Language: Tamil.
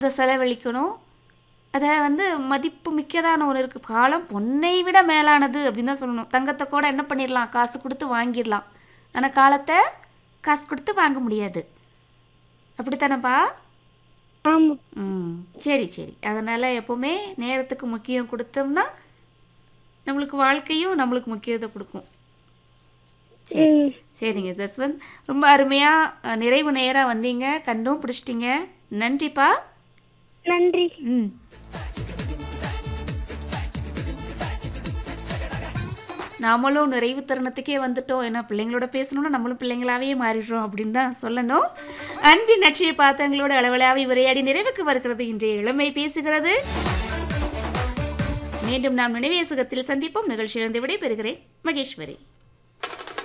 அதை செலவழிக்கணும் அதை வந்து மதிப்பு மிக்கதான ஒன்று இருக்குது காலம் பொன்னை விட மேலானது அப்படின்னு தான் சொல்லணும் தங்கத்தை கூட என்ன பண்ணிடலாம் காசு கொடுத்து வாங்கிடலாம் ஆனால் காலத்தை காசு கொடுத்து வாங்க முடியாது அப்படித்தானப்பா ஆமா ம் சரி சரி அதனால் எப்போவுமே நேரத்துக்கு முக்கியம் கொடுத்தோம்னா நம்மளுக்கு வாழ்க்கையும் நம்மளுக்கு முக்கியத்தை கொடுக்கும் சரி ம் சரிங்க ஜஸ்வந்த் ரொம்ப அருமையாக நிறைவு நேராக வந்தீங்க கண்டும் பிடிச்சிட்டிங்க நன்றிப்பா நன்றி ம் நாமளும் நிறைவு தருணத்துக்கே வந்துட்டோம் ஏன்னா பிள்ளைங்களோட பேசணும்னா நம்மளும் பிள்ளைங்களாவே மாறிடுறோம் அப்படின்னு தான் சொல்லணும் அன்பின் நட்சிய பாத்திரங்களோட அளவலாவி உரையாடி நிறைவுக்கு வருகிறது இன்றைய இளமை பேசுகிறது மீண்டும் நாம் நினைவேசுகத்தில் சந்திப்போம் நிகழ்ச்சியிலிருந்து விடைபெறுகிறேன் மகேஸ்வரி